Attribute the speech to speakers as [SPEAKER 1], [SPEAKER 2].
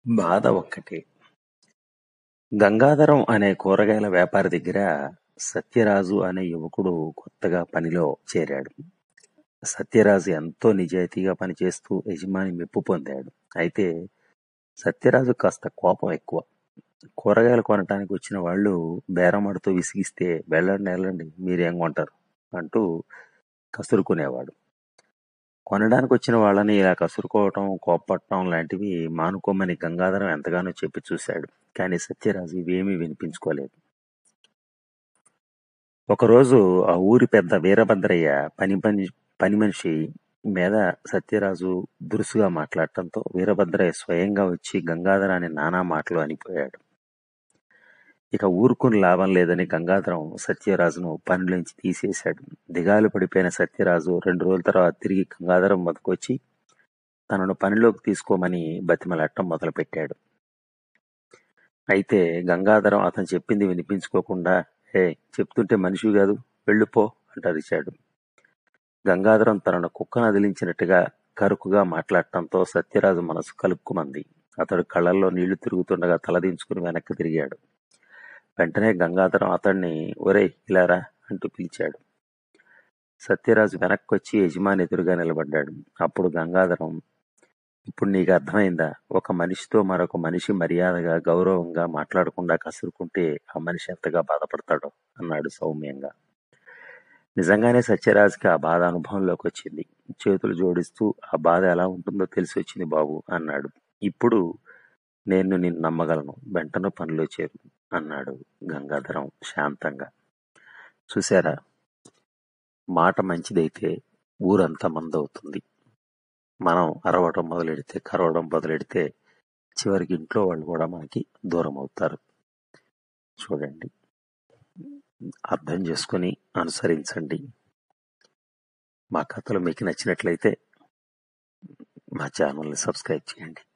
[SPEAKER 1] బాధ ఒక్కటే. గంగాధరం అనే కూరగాయల వ్యాపారి దగ్గర సత్యరాజు అనే యువకుడు కొత్తగా పనిలో చేరాడు. సత్యరాజు ఎంతో నిజాయితీగా పనిచేస్తూ యజమాని మెప్పు పొందాడు. అయితే సత్యరాజు కాస్త కోపం ఎక్కువ. కూరగాయలు కొనటానికి వచ్చిన వాళ్ళు బేరమాడుతూ విసిగిస్తే వెళ్ళండి వెళ్ళండి మీరేం కొంటారు అంటూ కసురుకునేవాడు. కొనడానికి వచ్చిన వాళ్ళని ఇలా కసురుకోవటం, కోప్పడటం లాంటివి మానుకోమని గంగాధరం ఎంతగానో చెప్పి చూశాడు. కానీ సత్యరాజు ఇవేమీ వినిపించుకోలేదు. ఒకరోజు ఆ ఊరి పెద్ద వీరభద్రయ్య పని పని పని మనిషి మీద సత్యరాజు దురుసుగా మాట్లాడటంతో వీరభద్రయ్య స్వయంగా వచ్చి గంగాధరాన్ని నానా మాటలు అనిపోయాడు. ఇక ఊరుకుని లాభం లేదని గంగాధరం సత్యరాజును పనిలోంచి తీసేశాడు. దిగాలు పడిపోయిన సత్యరాజు రెండు రోజుల తర్వాత తిరిగి గంగాధరం వద్దకొచ్చి తనను పనిలోకి తీసుకోమని బతిమలాడటం మొదలుపెట్టాడు. అయితే గంగాధరం అతను చెప్పింది వినిపించుకోకుండా హే చెప్తుంటే మనిషివి కాదు వెళ్ళిపో అంటూ అరిచాడు. గంగాధరం తనను కుక్కను అదిలించినట్టుగా కరుకుగా మాట్లాడటంతో సత్యరాజు మనసు కలుక్కుమంది. అతడు కళ్ళల్లో నీళ్లు తిరుగుతుండగా తలదించుకుని వెనక్కి తిరిగాడు. వెంటనే గంగాధరం అతన్ని ఒరేయ్ ఇలారా అంటూ పిలిచాడు. సత్యరాజు వెనక్కొచ్చి యజమాని ఎదురుగా నిలబడ్డాడు. అప్పుడు గంగాధరం ఇప్పుడు నీకు అర్థమైందా ఒక మనిషితో మరొక మనిషి మర్యాదగా గౌరవంగా మాట్లాడకుండా కసురుకుంటే ఆ మనిషి ఎంతగా బాధపడతాడో అన్నాడు సౌమ్యంగా. నిజంగానే సత్యరాజుకి ఆ బాధ అనుభవంలోకి వచ్చింది. చేతులు జోడిస్తూ ఆ బాధ ఎలా ఉంటుందో తెలిసి వచ్చింది బాబు అన్నాడు. ఇప్పుడు నేను నిన్ను నమ్మగలను వెంటనే పనిలో చేరు అన్నాడు గంగాధరం శాంతంగా. చూశారా మాట మంచిదైతే ఊరంతా మందవుతుంది. మనం అరవటం మొదలెడితే కరవడం మొదలెడితే చివరికి ఇంట్లో వాళ్ళు కూడా మనకి దూరం అవుతారు. చూడండి అర్థం చేసుకుని అనుసరించండి. మా కథలు మీకు నచ్చినట్లయితే మా ఛానల్ని సబ్స్క్రైబ్ చేయండి.